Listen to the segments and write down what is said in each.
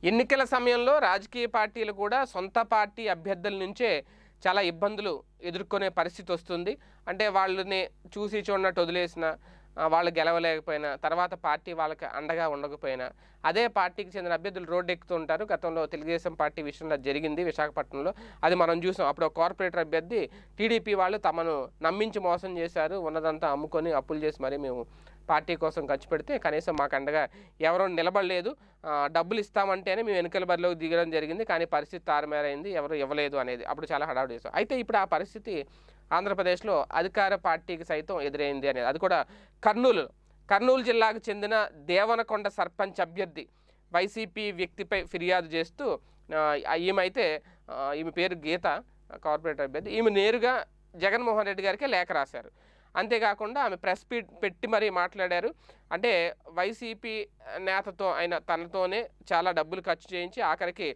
ఎన్నికల సమయంలో రాజకీయ పార్టీలు కూడా సొంత పార్టీ అభ్యర్థుల నుంచే చాలా ఇబ్బందులు ఎదుర్కొనే పరిస్థితి వస్తుంది అంటే వాళ్ళని చూసి చూడనట్టు వదిలేసిన ఆ, వాళ్ళు గెలవలేకపోయినా తర్వాత పార్టీ వాళ్ళకి అండగా ఉండకపోయినా అదే పార్టీకి చెందిన అభ్యర్థులు రోడ్డు ఎక్కుతుంటారు గతంలో తెలుగుదేశం పార్టీ విషయంలో అది జరిగింది విశాఖపట్నంలో అది మనం చూసాం అప్పుడు ఒక కార్పొరేటర్ అభ్యర్థి టీడీపీ వాళ్ళు తమను నమ్మించి మోసం చేశారు ఉన్నదంతా అమ్ముకొని అప్పులు చేసి మరి మేము పార్టీ కోసం ఖర్చు పెడితే కనీసం మాకు అండగా ఎవరూ నిలబడలేదు ఆ, డబ్బులు ఇస్తామంటేనే మేము ఎన్నికల బరిలోకి దిగడం జరిగింది కానీ పరిస్థితి తారుమారైంది ఎవరు ఇవ్వలేదు అనేది అప్పుడు చాలా హడావుడి చేశాం అయితే ఇప్పుడు ఆ పరిస్థితి ఆంధ్రప్రదేశ్లో అధికార పార్టీకి సైతం ఎదురైంది అనేది అది కూడా కర్నూలు కర్నూలు జిల్లాకు చెందిన దేవనకొండ సర్పంచ్ అభ్యర్థి వైసీపీ వ్యక్తిపై ఫిర్యాదు చేస్తూ ఆ, ఈమె అయితే ఆ, ఈమె పేరు గీత కార్పొరేటర్ అభ్యర్థి ఈమె నేరుగా జగన్మోహన్ రెడ్డి గారికి లేఖ రాశారు అంతేకాకుండా ఆమె ప్రెస్ పీట్ పెట్టి మరీ మాట్లాడారు అంటే వైసీపీ నేతతో అయిన తనతోనే చాలా డబ్బులు ఖర్చు చేయించి ఆఖరికి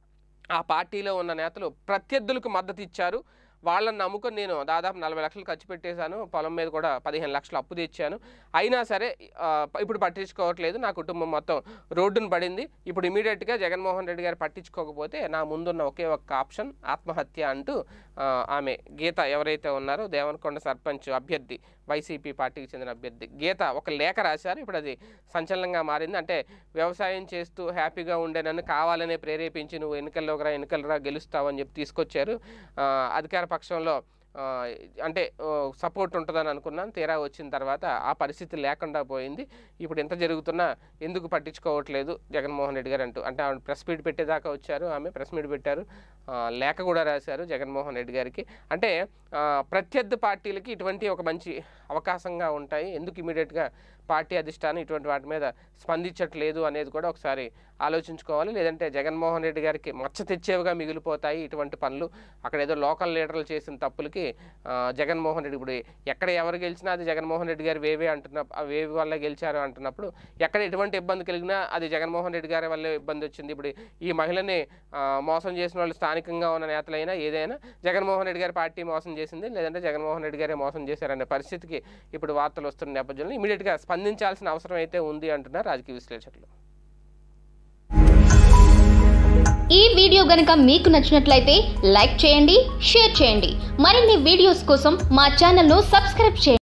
ఆ పార్టీలో ఉన్న నేతలు ప్రత్యర్థులకు మద్దతు ఇచ్చారు వాళ్ళని నమ్ముకొని నేను దాదాపు నలభై లక్షలు ఖర్చు పెట్టేశాను పొలం మీద కూడా పదిహేను లక్షలు అప్పు తెచ్చాను అయినా సరే ఆ, ఇప్పుడు పట్టించుకోవట్లేదు నా కుటుంబం మొత్తం రోడ్డును పడింది ఇప్పుడు ఇమీడియట్గా జగన్మోహన్ రెడ్డి గారు పట్టించుకోకపోతే నా ముందున్న ఒకే ఒక్క ఆప్షన్ ఆత్మహత్య అంటూ ఆ, ఆమె గీత ఎవరైతే ఉన్నారో దేవనకొండ సర్పంచ్ అభ్యర్థి వైసీపీ పార్టీకి చెందిన అభ్యర్థి గీత ఒక లేఖ రాశారు ఇప్పుడు అది సంచలనంగా మారింది అంటే వ్యవసాయం చేస్తూ హ్యాపీగా ఉండే నన్ను కావాలనే ప్రేరేపించి నువ్వు ఎన్నికల్లోకి రా ఎన్నికలు రా గెలుస్తావు అని చెప్పి తీసుకొచ్చారు ఆ, అధికార పక్షంలో ఆ, అంటే సపోర్ట్ ఉంటుందని అనుకున్నాను తీరా వచ్చిన తర్వాత ఆ పరిస్థితి లేకుండా పోయింది ఇప్పుడు ఎంత జరుగుతున్నా ఎందుకు పట్టించుకోవట్లేదు జగన్మోహన్ రెడ్డి గారు అంటూ అంటే ఆవిడ ప్రెస్ మీట్ పెట్టేదాకా వచ్చారు ఆమె ప్రెస్ మీట్ పెట్టారు ఆ, లేఖ కూడా రాశారు జగన్మోహన్ రెడ్డి గారికి అంటే ఆ, ప్రత్యర్థి పార్టీలకి ఇటువంటి ఒక మంచి అవకాశంగా ఉంటాయి ఎందుకు ఇమీడియట్గా పార్టీ అధిష్టానం ఇటువంటి వాటి మీద స్పందించట్లేదు అనేది కూడా ఒకసారి ఆలోచించుకోవాలి లేదంటే జగన్మోహన్ రెడ్డి గారికి మచ్చ తెచ్చేవిగా మిగిలిపోతాయి ఇటువంటి పనులు అక్కడ ఏదో లోకల్ లీడర్లు చేసిన తప్పులకి ఆ, జగన్మోహన్ రెడ్డి ఇప్పుడు ఎక్కడ ఎవరు గెలిచినా అది జగన్మోహన్ రెడ్డి గారు వేవే అంటున్న ఆ వేవి వల్ల గెలిచారు అంటున్నప్పుడు ఎక్కడ ఎటువంటి ఇబ్బంది కలిగినా అది జగన్మోహన్ రెడ్డి గారి వల్లే ఇబ్బంది వచ్చింది ఇప్పుడు ఈ మహిళని ఆ, మోసం చేసిన వాళ్ళు స్థానికంగా ఉన్న నేతలైనా ఏదైనా జగన్మోహన్ రెడ్డి గారి పార్టీ మోసం చేసింది లేదంటే జగన్మోహన్ రెడ్డి గారే మోసం చేశారనే పరిస్థితికి ఇప్పుడు వార్తలు వస్తున్న నేపథ్యంలో ఇమీడియట్గా స్పందించాల్సిన అవసరం అయితే ఉంది అంటున్నారు రాజకీయ విశ్లేషకులు ఈ వీడియో గనుక మీకు నచ్చినట్లయితే లైక్ చేయండి షేర్ చేయండి మరిన్ని వీడియోస్ కోసం మా ఛానల్ను సబ్స్క్రైబ్ చేయండి